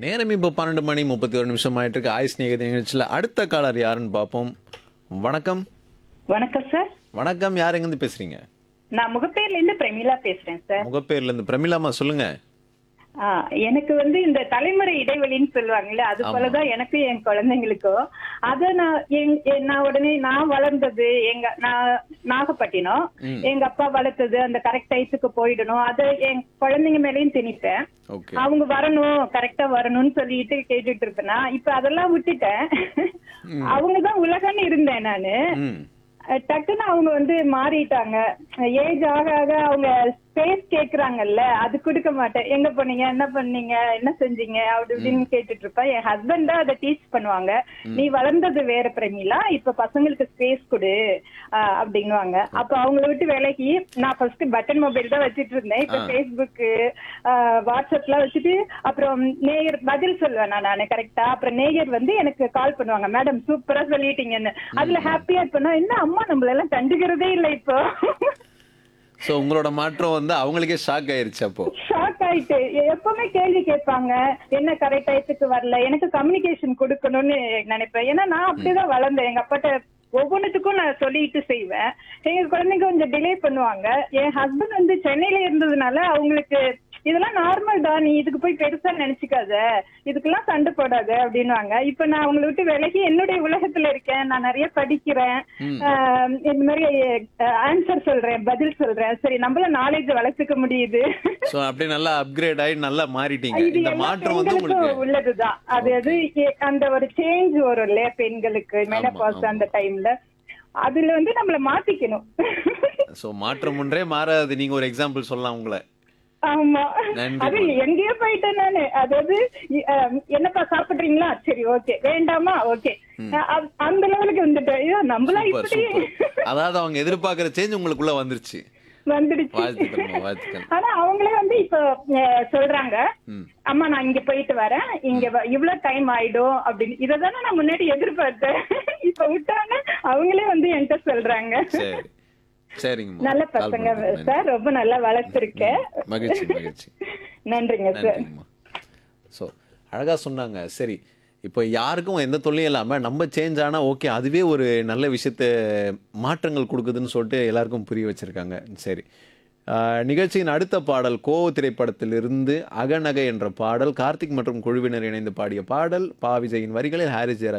நேரம் இப்போ பன்னெண்டு மணி முப்பத்தி ஒரு நிமிஷம் ஆயிட்டு இருக்கு ஆயுஸ் நிகழ்ச்சி நிகழ்ச்சியில் அடுத்த காலர் யாருன்னு பார்ப்போம் வணக்கம் வணக்கம் சார் வணக்கம் யார் எங்கேருந்து பேசுறீங்க நான் முகப்பேர்ல இருந்து பிரமிளா பேசுறேன் சார் முகப்பேர்ல இருந்து பிரமிளாமா சொல்லுங்க ஆ, எனக்கு வந்து இந்த தலைமுறை இடைவெளின்னு சொல்லுவாங்கல்ல அது ஆமா. போலதான் எனக்கு என் குழந்தைங்களுக்கும் அத நான் என்- என் நான் உடனே நான் வளர்ந்தது எங்க நான் நாகப்பட்டினம் ம். எங்க அப்பா வளர்த்தது அந்த கரெக்ட் டயத்துக்கு போயிடணும் அத என் குழந்தைங்க மேலயும் திணிப்பேன் ஓகே அவங்க வரணும் கரெக்டா வரணும்னு சொல்லிட்டு கேட்டுட்டு இருப்பேனா இப்ப அதெல்லாம் விட்டுட்டேன் அவங்கதான் உலகம்னு இருந்தேன் நானு ம் அஹ் டக்குன்னு அவங்க வந்து மாறிட்டாங்க ஏஜ் ஆக ஆக அவங்க ஸ்பேஸ் கேக்குறாங்கல்ல அது கொடுக்க மாட்டேன் எங்க போனீங்க என்ன பண்ணீங்க என்ன செஞ்சீங்க அப்படி இப்படின்னு கேட்டுட்டு இருப்பேன் என் ஹஸ்பண்ட் தான் அதை டீச் பண்ணுவாங்க நீ வளர்ந்தது வேற பிரமிளா இப்ப பசங்களுக்கு ஸ்பேஸ் கொடு அஹ் அப்படின்னுவாங்க அப்ப அவங்கள விட்டு வேலைக்கு நான் ஃபர்ஸ்ட் பட்டன் மொபைல் தான் வச்சிட்டு இருந்தேன் இப்ப ஆ. ஃபேஸ்புக் வாட்ஸ்அப்லாம் வச்சுட்டு அப்புறம் நேயர் பதில் சொல்லுவேன் நான் நானு கரெக்டா அப்புறம் நேயர் வந்து எனக்கு கால் பண்ணுவாங்க மேடம் சூப்பரா சொல்லிட்டீங்கன்னு அதுல ஹாப்பியா இருப்பேன் என்ன அம்மா நம்மள எல்லாம் கண்டுக்கிறதே இல்ல இப்போ ஸோ உங்களோட மாற்றம் வந்து அவங்களுக்கே ஷாக் ஆயிருச்சு அப்போ ஷாக் ஆயிட்டு எப்பவுமே கேள்வி கேட்பாங்க என்ன கரெக்ட் டயத்துக்கு வரல எனக்கு கம்யூனிகேஷன் கொடுக்கணும்னு நினைப்பேன் ஏன்னா நான் அப்படிதான் வளர்ந்தேன் எங்க அப்பாட்ட ஒவ்வொன்றுத்துக்கும் நான் சொல்லிட்டு செய்வேன் எங்க குழந்தைங்க கொஞ்சம் டிலே பண்ணுவாங்க என் ஹஸ்பண்ட் வந்து சென்னையில இருந்ததுனால அவங்களுக்கு இதெல்லாம் நார்மல் தான் நீ இதுக்கு போய் பெருசா நினைச்சுக்காத இதுக்கெல்லாம் சண்டை போடாத அப்படின்னுவாங்க இப்ப நான் அவங்களை விட்டு விலகி என்னுடைய உலகத்துல இருக்கேன் நான் நிறைய படிக்கிறேன் ம். ஆஹ் இந்த மாதிரி ஆன்சர் சொல்றேன் பதில் சொல்றேன் சரி நம்மள நாலேஜ் வளர்த்துக்க முடியுது ஸோ அப்படியே நல்லா அப்கிரேட் ஆகி நல்லா மாறிட்டீங்க இது இந்த எல்லா மாற்றம் வந்து பெண்களுக்கும் உங்களுக்கு உள்ளதுதான் அது அது எ- அந்த ஒரு சேஞ்ச் வரும் இல்லையா பெண்களுக்கு மெனபாஸ் ஆமா. அந்த டைம்ல அதுல வந்து நம்மள மாத்திக்கணும் ஸோ மாற்றம் ஒன்றே மாறாது நீங்க ஒரு எக்ஸாம்பிள் சொல்லலாம் உங்களை ஆமா நன்றி. அது எங்கேயோ போயிட்டேன் நானு அதாவது இ- அஹ், என்னப்பா சாப்பிடுறீங்களா சரி ஓகே வேண்டாமா ஓகே அந்த லெவலுக்கு வந்துட்டேன் ஐயோ நம்மளா சூப்பர் இப்படி சூப்பர் அதாவது அவங்க எதிர்பார்க்குற சேஞ்ச் உங்களுக்குள்ள வந்துருச்சு வந்துடுச்சு வாழ்த்துக்கள்மா வாழ்த்துக்கள் ஆனா அவங்களே வந்து இப்ப அஹ், சொல்றாங்க ம் அம்மா நான் இங்க போயிட்டு வரேன் இங்க வ- இவ்வளவு டைம் ஆயிடும் அப்படின்னு இததானே நான் முன்னாடி எதிர்பார்த்தேன் இப்ப விட்டாங்க அவங்களே வந்து என்கிட்ட சொல்றாங்க சரி சரிங்கம்மா நல்ல கால் பசங்க பண்ணதுக்கு சார் ரொம்ப நல்லா வளர்த்துருக்கேன் நன்றி. மகிழ்ச்சி மகிழ்ச்சி நன்றிங்க சார் நன்றிங்கம்மா ஸோ அழகாக சொன்னாங்க சரி இப்போ யாருக்கும் எந்த தொல்லையும் இல்லாமல் நம்ம சேஞ்ச் ஆனால் ஓகே அதுவே ஒரு நல்ல விஷயத்த மாற்றங்கள் கொடுக்குதுன்னு சொல்லிட்டு எல்லாருக்கும் புரிய வச்சுருக்காங்க சரி ஆஹ், நிகழ்ச்சியின் அடுத்த பாடல் கோவ திரைப்படத்திலிருந்து அகநகை என்ற பாடல் கார்த்திக் மற்றும் குழுவினர் இணைந்து பாடிய பாடல் பா விஜயின் வரிகளில் ஹாரிஸ் ஜெயராஜ்